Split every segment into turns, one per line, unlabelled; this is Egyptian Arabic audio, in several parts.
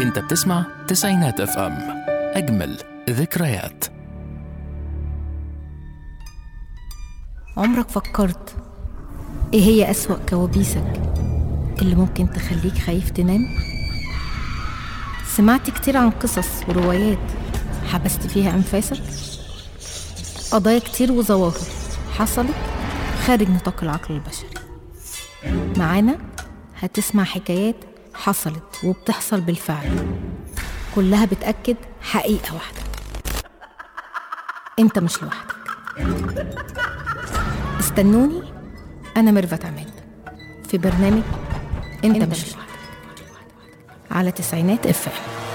انت بتسمع تسعينات اف ام اجمل ذكريات
عمرك فكرت ايه هي أسوأ كوابيسك اللي ممكن تخليك خايف تنام؟ سمعت كتير عن قصص وروايات حبست فيها أنفاسك؟ قضايا كتير وظواهر حصلت خارج نطاق العقل البشري معانا هتسمع حكايات حصلت وبتحصل بالفعل كلها بتأكد حقيقة واحدة انت مش لوحدك استنوني أنا ميرفت عماد في برنامج أنت, أنت مش لوحدك على تسعينات اف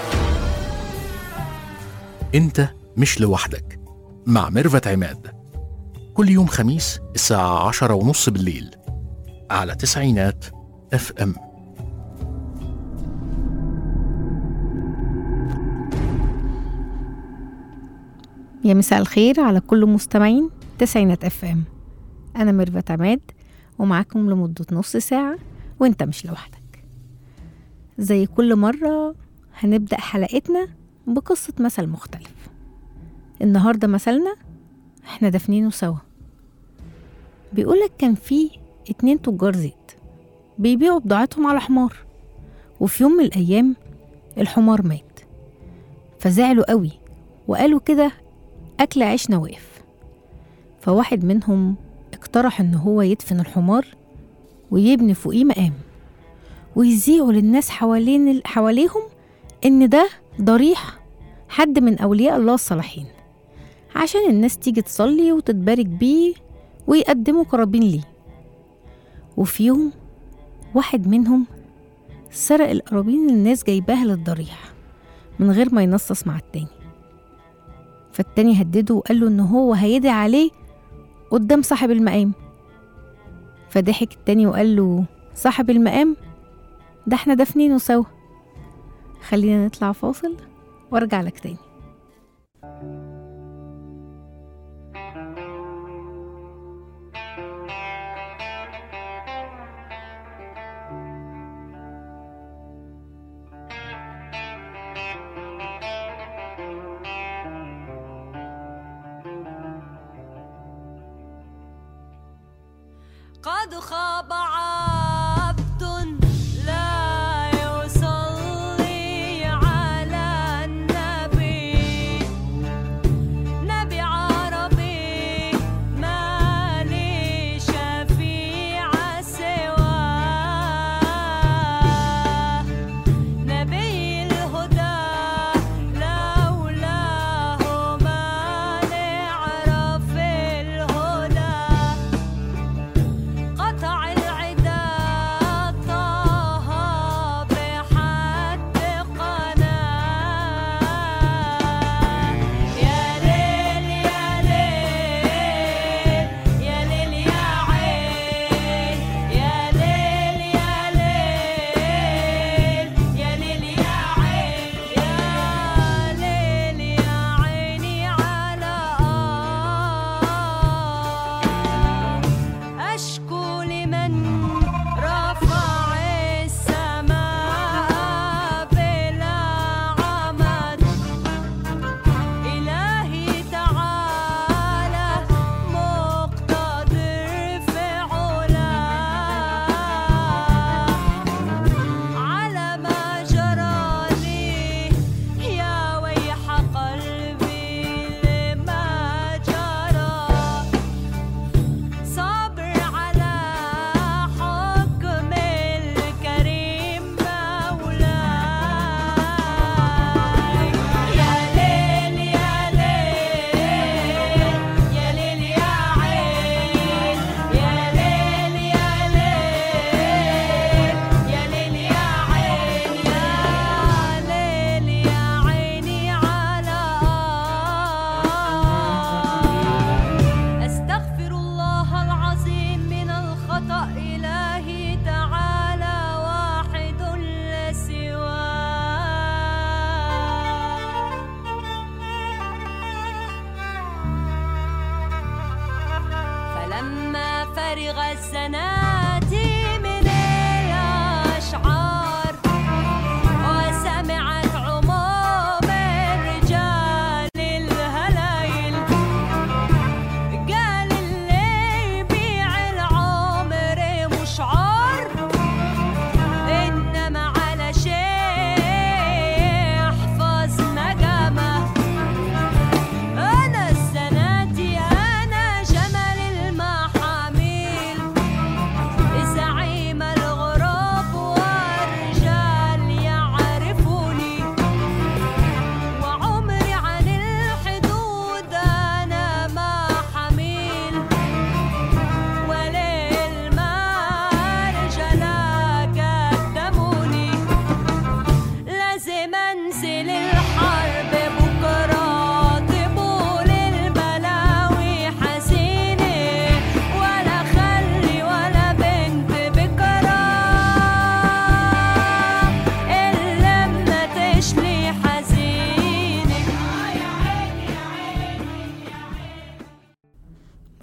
انت مش لوحدك مع ميرفت عماد كل يوم خميس الساعة عشرة ونص بالليل على تسعينات اف ام
يا مساء الخير على كل مستمعين تسعينات اف ام انا ميرفت عماد ومعاكم لمدة نص ساعة وانت مش لوحدك زي كل مرة هنبدأ حلقتنا بقصة مثل مختلف النهاردة مثلنا احنا دافنينه سوا بيقولك كان في اتنين تجار زيت بيبيعوا بضاعتهم على حمار وفي يوم من الأيام الحمار مات فزعلوا قوي وقالوا كده أكل عيشنا وقف فواحد منهم اقترح إن هو يدفن الحمار ويبني فوقيه مقام ويذيعوا للناس حوالين حواليهم إن ده ضريح حد من أولياء الله الصالحين عشان الناس تيجي تصلي وتتبارك بيه ويقدموا قرابين ليه وفي يوم واحد منهم سرق القرابين اللي الناس جايباها للضريح من غير ما ينصص مع التاني فالتاني هدده وقال له إن هو هيدعي عليه قدام صاحب المقام فضحك التاني وقال له صاحب المقام ده احنا دافنينه سوا خلينا نطلع فاصل وارجع لك تاني
قد خاب عبد لا يصلي على النبي نبي عربي ما لي شفيع سواه نبي الهدى لولاه ما نعرف الهدى قطع العدا طه بحد قناه يا ليل يا ليل يا ليل يا عين يا ليل يا ليل يا ليل يا عين يا ليل يا عيني على آه أشكو لمن رفع السماء بلا عمد إلهي تعالى مقتدر في علاه على ما جرى لي يا ويح قلبي لما جرى صابر على حكم الكريم مولاي يا ليل يا ليل يا ليل يا عين يا ليل يا ليل يا ليل يا عين يا ليل يا عيني على آه أستغفر الله العظيم من الخطأ إلهي تعالى واحد لا سواه فلما فرغ الزناتي من الأشعار وسمعت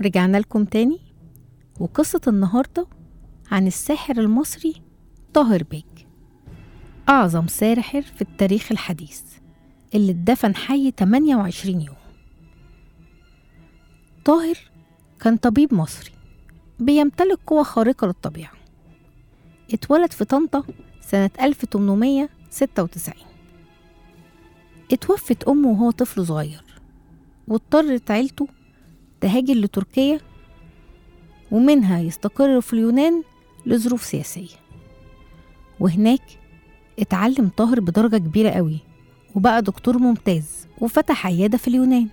رجعنا لكم تاني وقصة النهاردة عن الساحر المصري طاهر بيك أعظم ساحر في التاريخ الحديث اللي اتدفن حي 28 يوم طاهر كان طبيب مصري بيمتلك قوة خارقة للطبيعة اتولد في طنطا سنة 1896 اتوفت أمه وهو طفل صغير واضطرت عيلته تهاجر لتركيا ومنها يستقر في اليونان لظروف سياسية وهناك اتعلم طاهر بدرجة كبيرة قوي وبقى دكتور ممتاز وفتح عيادة في اليونان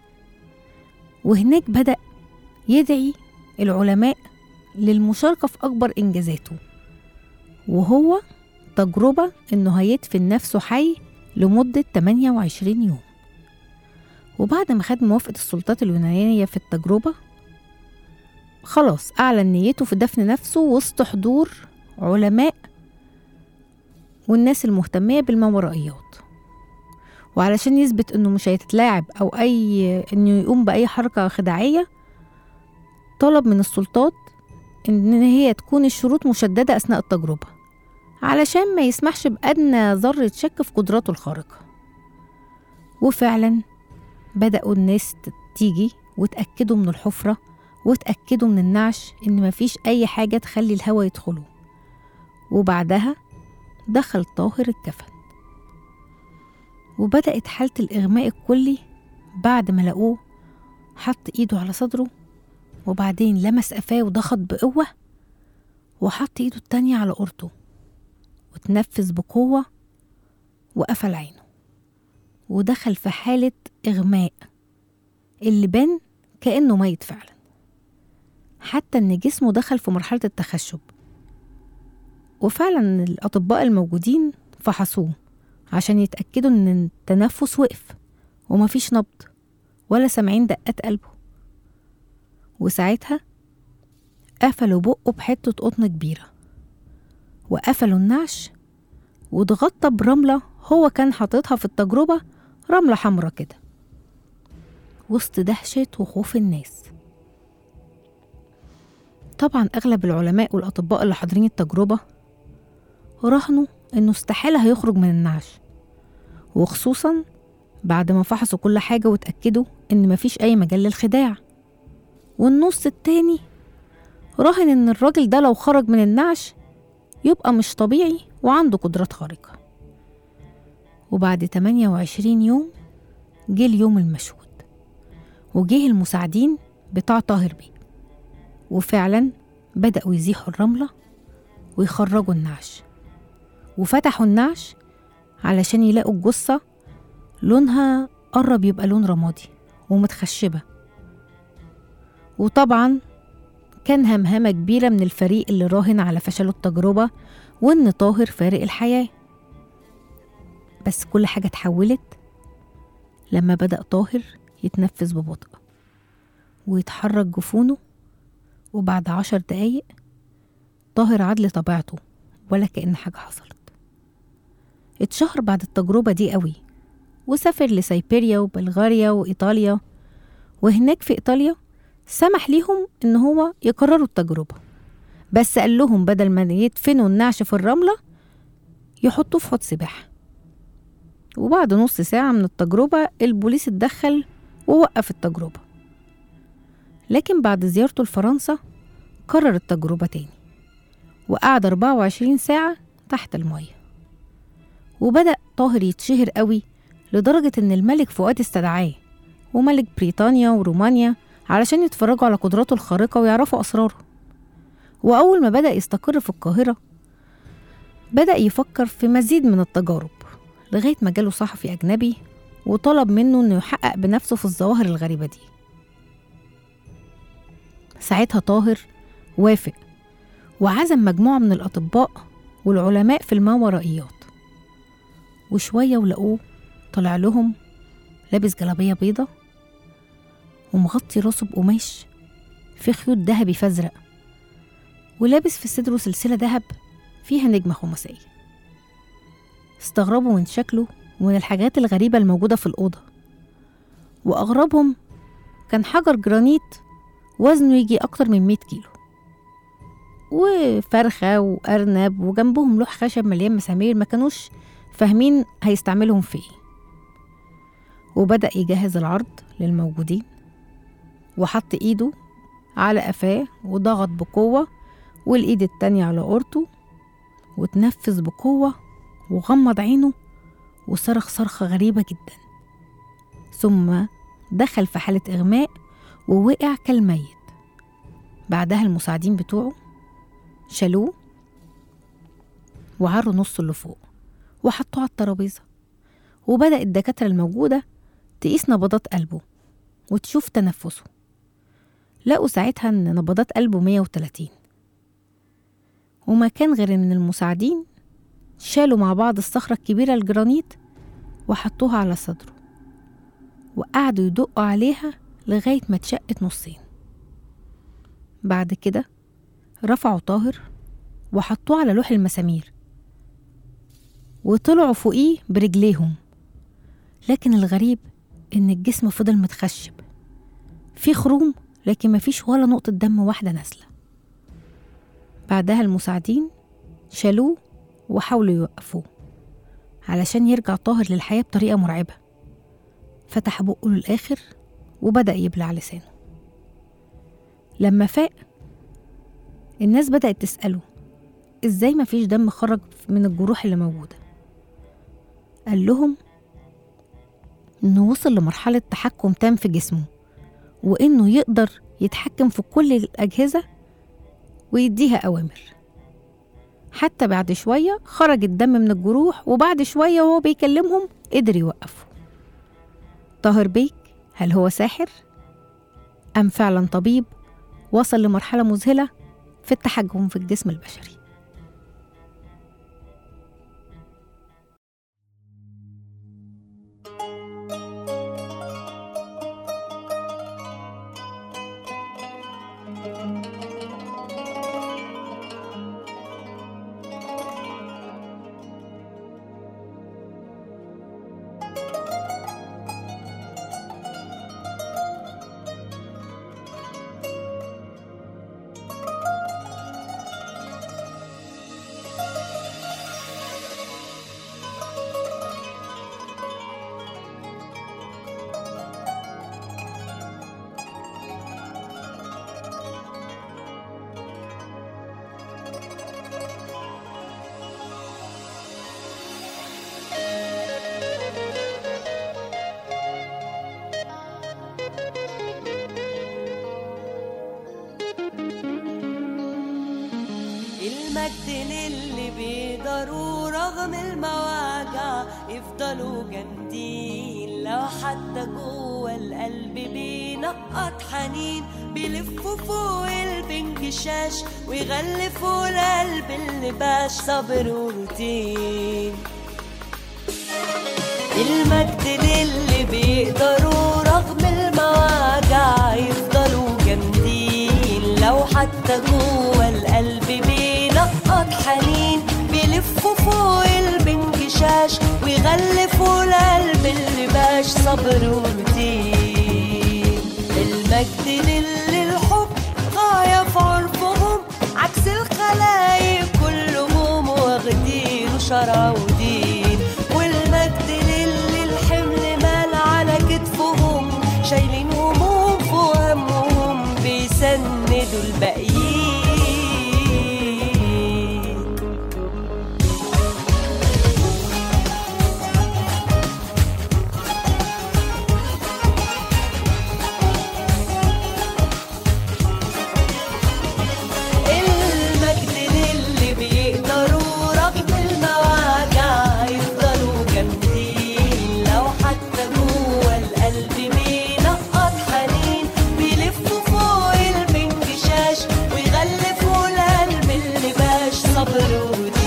وهناك بدأ يدعي العلماء للمشاركة في أكبر إنجازاته وهو تجربة إنه هيدفن نفسه حي لمدة 28 يوم وبعد ما خد موافقة السلطات اليونانية في التجربة خلاص أعلن نيته في دفن نفسه وسط حضور علماء والناس المهتمية بالماورائيات وعلشان يثبت انه مش هيتلاعب او اي انه يقوم باي حركة خداعية طلب من السلطات ان هي تكون الشروط مشددة اثناء التجربة علشان ما يسمحش بأدنى ذرة شك في قدراته الخارقة وفعلا بدأوا الناس ت- تيجي وتأكدوا من الحفرة وتأكدوا من النعش إن مفيش أي حاجة تخلي الهوا يدخله وبعدها دخل طاهر الكفن وبدأت حالة الإغماء الكلي بعد ما لقوه حط إيده على صدره وبعدين لمس قفاه وضغط بقوة وحط إيده التانية على قرطه وتنفس بقوة وقفل عينه ودخل في حالة إغماء اللي بان كأنه ميت فعلا حتى إن جسمه دخل في مرحلة التخشب وفعلا الأطباء الموجودين فحصوه عشان يتأكدوا إن التنفس وقف ومفيش نبض ولا سامعين دقات قلبه وساعتها قفلوا بقه بحتة قطن كبيرة وقفلوا النعش واتغطى برملة هو كان حاططها في التجربة رملة حمرا كده وسط دهشة وخوف الناس طبعا أغلب العلماء والأطباء اللي حاضرين التجربة راهنوا إنه استحالة هيخرج من النعش وخصوصا بعد ما فحصوا كل حاجة واتأكدوا إن مفيش أي مجال للخداع والنص التاني راهن إن الراجل ده لو خرج من النعش يبقى مش طبيعي وعنده قدرات خارقة وبعد 28 يوم جه اليوم المشهود وجه المساعدين بتاع طاهر بيه وفعلا بدأوا يزيحوا الرملة ويخرجوا النعش وفتحوا النعش علشان يلاقوا الجثة لونها قرب يبقى لون رمادي ومتخشبة وطبعا كان همهمة كبيرة من الفريق اللي راهن على فشل التجربة وإن طاهر فارق الحياة بس كل حاجة اتحولت لما بدأ طاهر يتنفس ببطء ويتحرك جفونه وبعد عشر دقايق طاهر عاد لطبيعته ولا كأن حاجة حصلت اتشهر بعد التجربة دي قوي وسافر لسيبيريا وبلغاريا وإيطاليا وهناك في إيطاليا سمح ليهم إن هو يكرروا التجربة بس قال لهم بدل ما يدفنوا النعش في الرملة يحطوه في حوض سباحة وبعد نص ساعة من التجربة البوليس اتدخل ووقف التجربة لكن بعد زيارته لفرنسا كرر التجربة تاني وقعد 24 ساعة تحت المية وبدأ طاهر يتشهر قوي لدرجة إن الملك فؤاد استدعاه وملك بريطانيا ورومانيا علشان يتفرجوا على قدراته الخارقة ويعرفوا أسراره وأول ما بدأ يستقر في القاهرة بدأ يفكر في مزيد من التجارب لغاية ما جاله صحفي أجنبي وطلب منه إنه يحقق بنفسه في الظواهر الغريبة دي ساعتها طاهر وافق وعزم مجموعة من الأطباء والعلماء في الماورائيات وشوية ولقوه طلع لهم لابس جلابية بيضة ومغطي راسه بقماش في خيوط ذهبي فازرق ولابس في صدره سلسلة ذهب فيها نجمة خماسية استغربوا من شكله ومن الحاجات الغريبة الموجودة في الأوضة وأغربهم كان حجر جرانيت وزنه يجي أكتر من 100 كيلو وفرخة وأرنب وجنبهم لوح خشب مليان مسامير ما كانوش فاهمين هيستعملهم في ايه وبدأ يجهز العرض للموجودين وحط ايده على قفاه وضغط بقوة والإيد التانية على قورته وتنفس بقوة وغمض عينه وصرخ صرخة غريبة جدا ثم دخل في حالة إغماء ووقع كالميت بعدها المساعدين بتوعه شالوه وعروا نصه اللي فوق وحطوه على الترابيزة وبدأ الدكاترة الموجودة تقيس نبضات قلبه وتشوف تنفسه لقوا ساعتها إن نبضات قلبه 130 وما كان غير إن المساعدين شالوا مع بعض الصخرة الكبيرة الجرانيت وحطوها على صدره وقعدوا يدقوا عليها لغاية ما اتشقت نصين بعد كده رفعوا طاهر وحطوه على لوح المسامير وطلعوا فوقيه برجليهم لكن الغريب إن الجسم فضل متخشب في خروم لكن مفيش ولا نقطة دم واحدة نازلة بعدها المساعدين شالوه وحاولوا يوقفوه علشان يرجع طاهر للحياة بطريقة مرعبة فتح بقه للآخر وبدأ يبلع لسانه لما فاق الناس بدأت تسأله إزاي مفيش دم خرج من الجروح اللي موجودة قال لهم إنه وصل لمرحلة تحكم تام في جسمه وإنه يقدر يتحكم في كل الأجهزة ويديها أوامر حتى بعد شوية خرج الدم من الجروح وبعد شوية وهو بيكلمهم قدر يوقفه طاهر بيك هل هو ساحر؟ أم فعلا طبيب وصل لمرحلة مذهلة في التحكم في الجسم البشري
المجد للي بيقدروا رغم المواجع يفضلوا جامدين لو حتى جوه القلب بينقط حنين بيلفوا فوق البنجشاش ويغلفوا القلب اللي باش صبر وروتين المجد للي بيقدروا رغم المواجع يفضلوا جامدين لو حتى جوه القلب بينقط حنين بيلفوا فوق البنجشاش ويغلفوا القلب اللي باش صبر وروتين المجد للي الحب غاية في عرفهم عكس الخلايق كلهم واخدين شرع ودين والمجد للي الحمل مال على كتفهم شايلين هموم فوق همهم بيسندوا الباقيين المجد للي بيقدروا رغم المواجع يفضلوا جامدين لو حتى جوه القلب بينقط حنين بيلفوا فوق البنجشاش ويغلفوا القلب اللي باش صبر ودين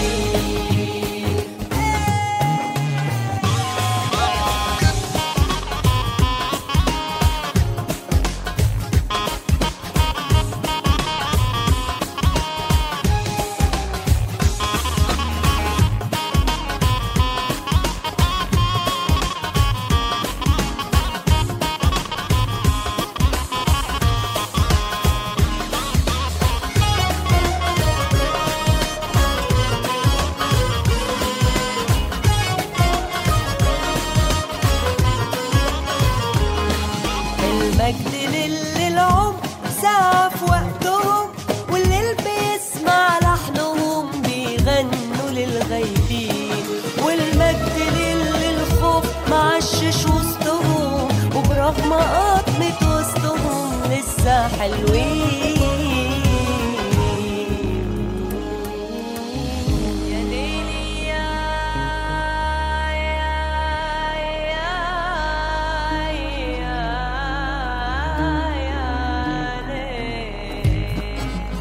رغم قطمة وسطهم لسه حلوين يا ليلي يا يا يا يا ليل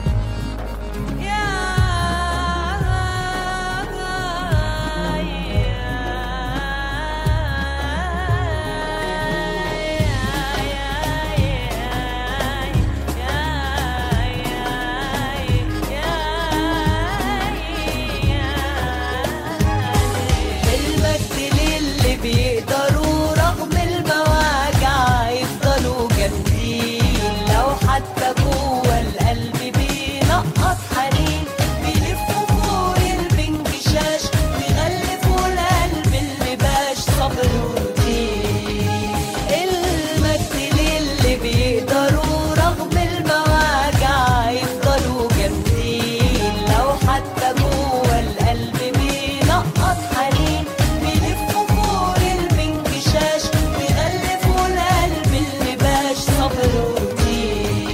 المجد للي بيقدروا رغم المواجع يفضلوا جامدين لو حتى جوه القلب بينقط حنين بيلفوا فوق البنج شاش ويغلفوا القلب اللي باش صبر وروتين المجد للي بيقدروا رغم المواجع يفضلوا جامدين لو حتى جوه القلب بينقط حنين بيلفوا فوق البنج شاش ويغلفوا القلب اللي باش صبر وروتين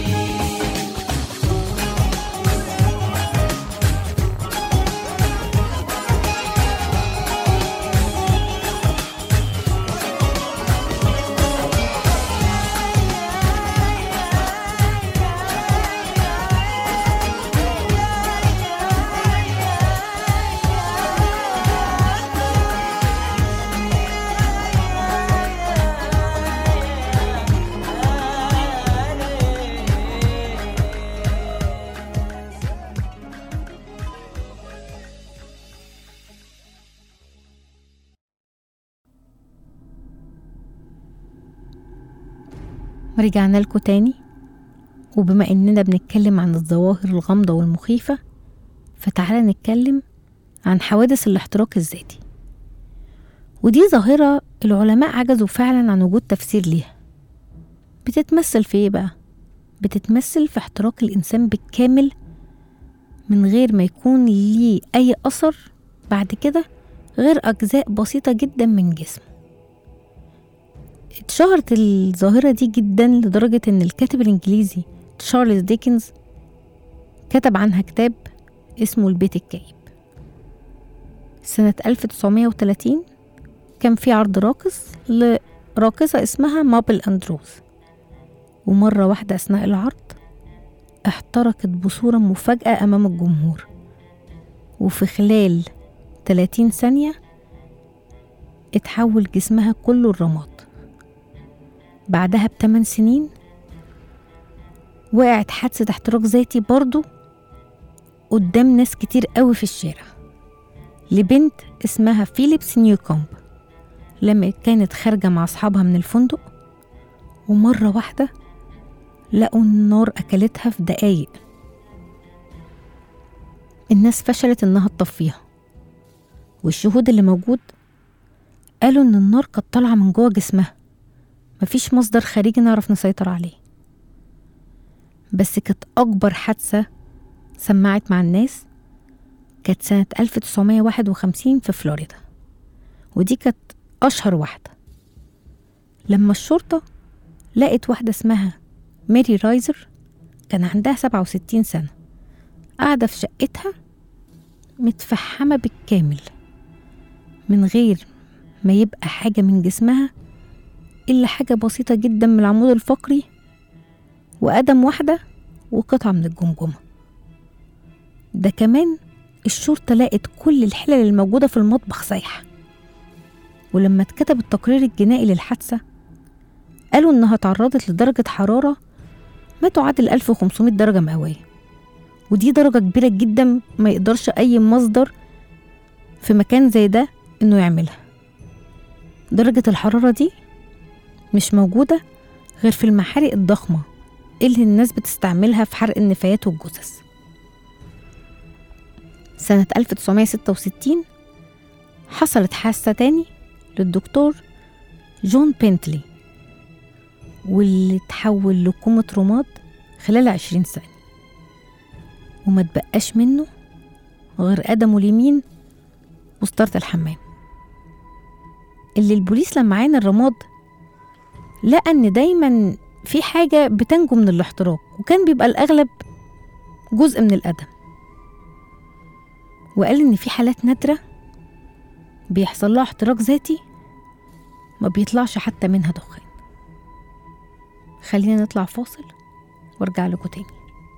رجعنا لكم تاني وبما اننا بنتكلم عن الظواهر الغامضة والمخيفة فتعالى نتكلم عن حوادث الاحتراق الذاتي ودي ظاهرة العلماء عجزوا فعلا عن وجود تفسير ليها بتتمثل في ايه بقى؟ بتتمثل في احتراق الإنسان بالكامل من غير ما يكون ليه أي أثر بعد كده غير أجزاء بسيطة جدا من جسمه اتشهرت الظاهرة دي جدا لدرجة إن الكاتب الإنجليزي تشارلز ديكنز كتب عنها كتاب اسمه البيت الكئيب سنة 1930 كان في عرض راقص لراقصة اسمها مابل أندروز ومرة واحدة أثناء العرض احترقت بصورة مفاجئة أمام الجمهور وفي خلال 30 ثانية اتحول جسمها كله الرماد بعدها بتمن سنين وقعت حادثة احتراق ذاتي برضو قدام ناس كتير قوي في الشارع لبنت اسمها فيليبس نيوكومب لما كانت خارجة مع أصحابها من الفندق ومرة واحدة لقوا النار أكلتها في دقايق الناس فشلت إنها تطفيها والشهود اللي موجود قالوا إن النار كانت طالعة من جوه جسمها مفيش مصدر خارجي نعرف نسيطر عليه بس كانت أكبر حادثة سمعت مع الناس كانت سنة 1951 في فلوريدا ودي كانت أشهر واحدة لما الشرطة لقت واحدة اسمها ماري رايزر كان عندها 67 سنة قاعدة في شقتها متفحمة بالكامل من غير ما يبقى حاجة من جسمها إلا حاجة بسيطة جدا من العمود الفقري وقدم واحدة وقطعة من الجمجمة ده كمان الشرطة لقت كل الحلل الموجودة في المطبخ سايحة ولما اتكتب التقرير الجنائي للحادثة قالوا إنها تعرضت لدرجة حرارة ما تعادل 1500 درجة مئوية ودي درجة كبيرة جدا ما يقدرش أي مصدر في مكان زي ده إنه يعملها درجة الحرارة دي مش موجودة غير في المحارق الضخمة اللي الناس بتستعملها في حرق النفايات والجثث سنة 1966 حصلت حادثة تاني للدكتور جون بنتلي واللي تحول لكومة رماد خلال عشرين ثانية وما تبقاش منه غير قدمه اليمين وستارة الحمام اللي البوليس لما عين الرماد لقى ان دايما في حاجة بتنجو من الاحتراق وكان بيبقى الأغلب جزء من الأدم وقال إن في حالات نادرة بيحصل لها احتراق ذاتي ما بيطلعش حتى منها دخان خلينا نطلع فاصل وارجع لكم تاني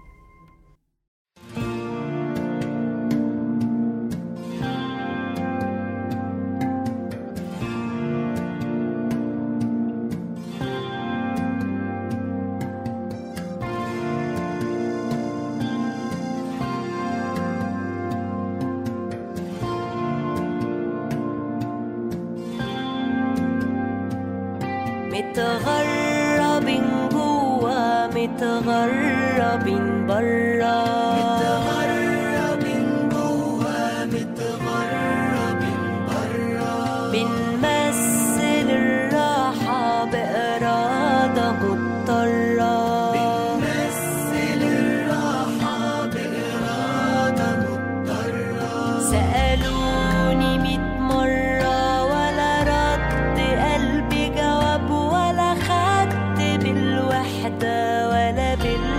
متغربين جوا متغربين برا متغربين جوا متغربين برا بنمثل الراحة بإرادة مضطرة بنمثل الراحة بإرادة مضطرة سألوني ميت مرة ولا رد قلبي جواب ولا خدت بالوحدة ولا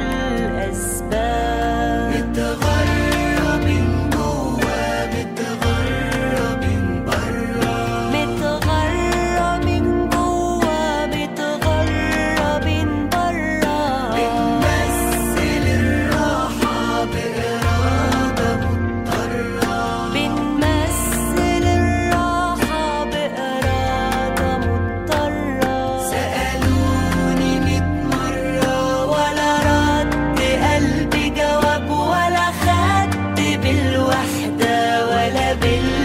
بالأسباب متغربين جوا متغربين برا متغربين جوا متغربين برا بنمثل الراحة بإرادة مضطرة بنمثل الراحة بإرادة مضطرة سألوني ميت مرة ولا رد قلبي جواب ولا خدت بالوحدة ولا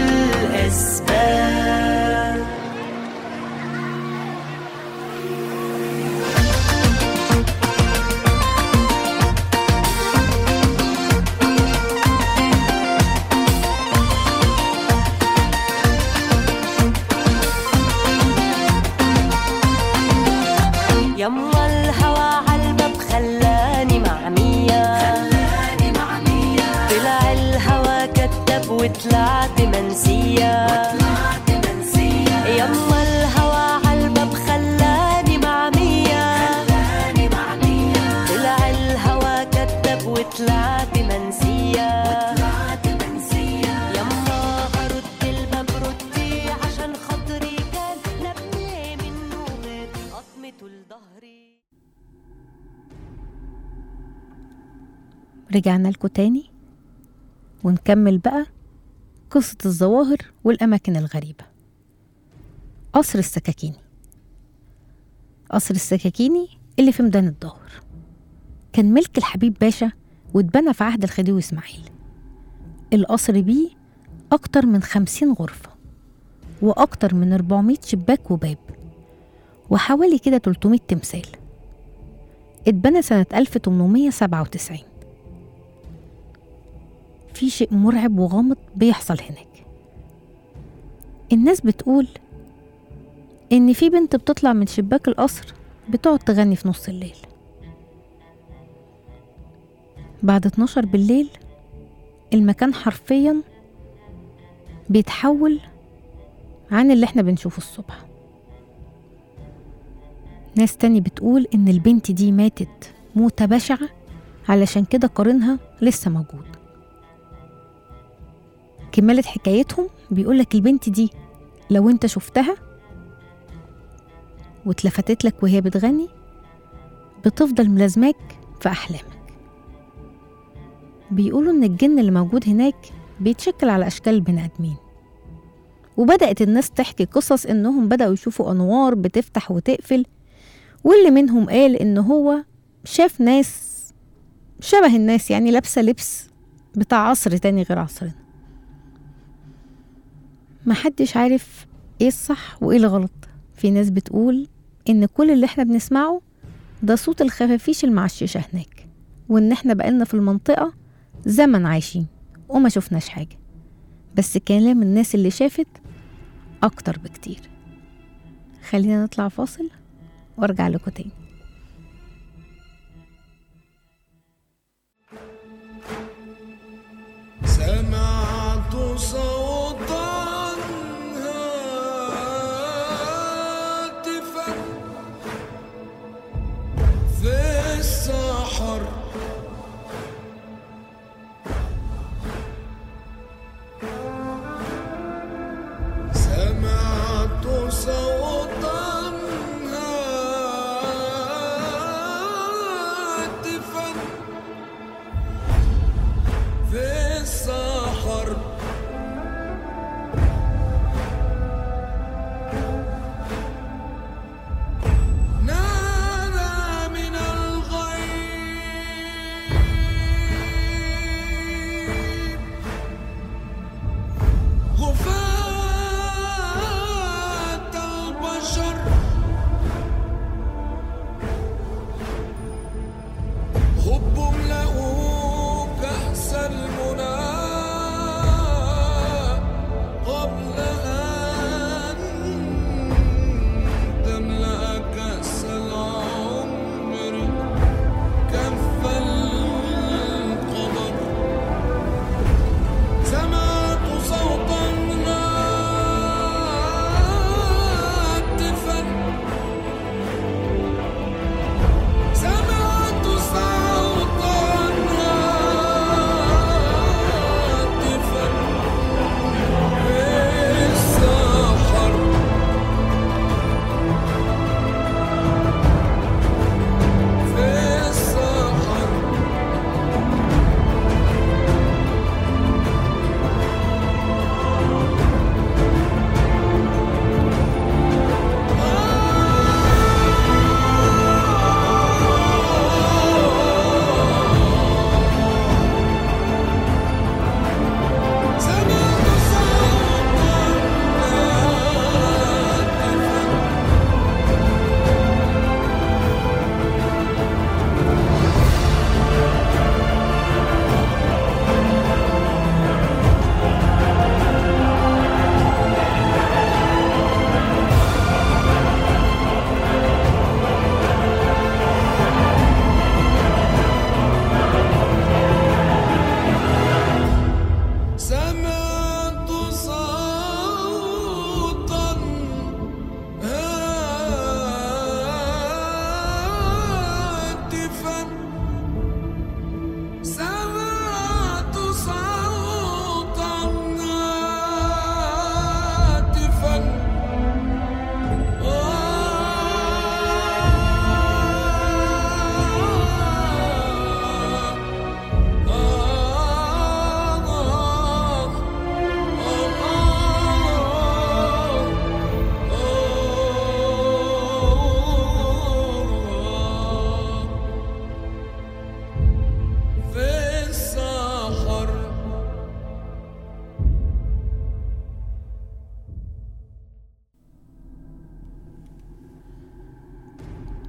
بالأسباب يما الهوى عالباب خلاني معمية خلاني معمية طلع الهوى كداب وطلعت منسية وطلعت منسية يما الهوى عالباب خلاني معمية خلاني معمية طلع الهوى كداب وطلعت منسية وطلعت منسية يما هرد الباب ردي عشان خاطري كان نبني منه غير قطمته لظهري
رجعنا لكم تاني ونكمل بقى قصة الظواهر والأماكن الغريبة قصر السكاكيني قصر السكاكيني اللي في ميدان الظهر كان ملك الحبيب باشا واتبنى في عهد الخديوي إسماعيل القصر بيه أكتر من خمسين غرفة وأكتر من 400 شباك وباب وحوالي كده 300 تمثال اتبنى سنة 1897 في شيء مرعب وغامض بيحصل هناك الناس بتقول إن في بنت بتطلع من شباك القصر بتقعد تغني في نص الليل بعد 12 بالليل المكان حرفيا بيتحول عن اللي احنا بنشوفه الصبح ناس تاني بتقول إن البنت دي ماتت موتة بشعة علشان كده قارنها لسه موجود كمالة حكايتهم بيقولك البنت دي لو انت شفتها واتلفتت لك وهي بتغني بتفضل ملازماك في أحلامك بيقولوا إن الجن اللي موجود هناك بيتشكل على أشكال البني آدمين وبدأت الناس تحكي قصص إنهم بدأوا يشوفوا أنوار بتفتح وتقفل واللي منهم قال إن هو شاف ناس شبه الناس يعني لابسة لبس بتاع عصر تاني غير عصرنا محدش عارف ايه الصح وايه الغلط في ناس بتقول ان كل اللي احنا بنسمعه ده صوت الخفافيش المعششة هناك وان احنا بقالنا في المنطقة زمن عايشين وما شفناش حاجة بس كلام الناس اللي شافت اكتر بكتير خلينا نطلع فاصل وارجع لكم تاني
سمعت صوتا هاتفا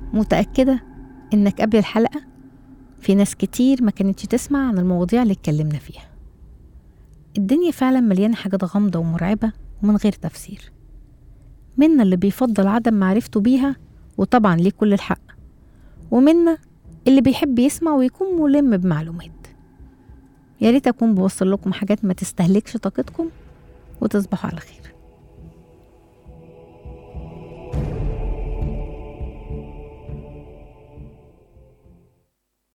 متأكدة إنك قبل الحلقة في ناس كتير ما كانتش تسمع عن المواضيع اللي اتكلمنا فيها الدنيا فعلا مليانة حاجات غامضة ومرعبة ومن غير تفسير منا اللي بيفضل عدم معرفته بيها وطبعا ليه كل الحق ومنا اللي بيحب يسمع ويكون ملم بمعلومات يا ريت أكون بوصل لكم حاجات ما تستهلكش طاقتكم وتصبحوا على خير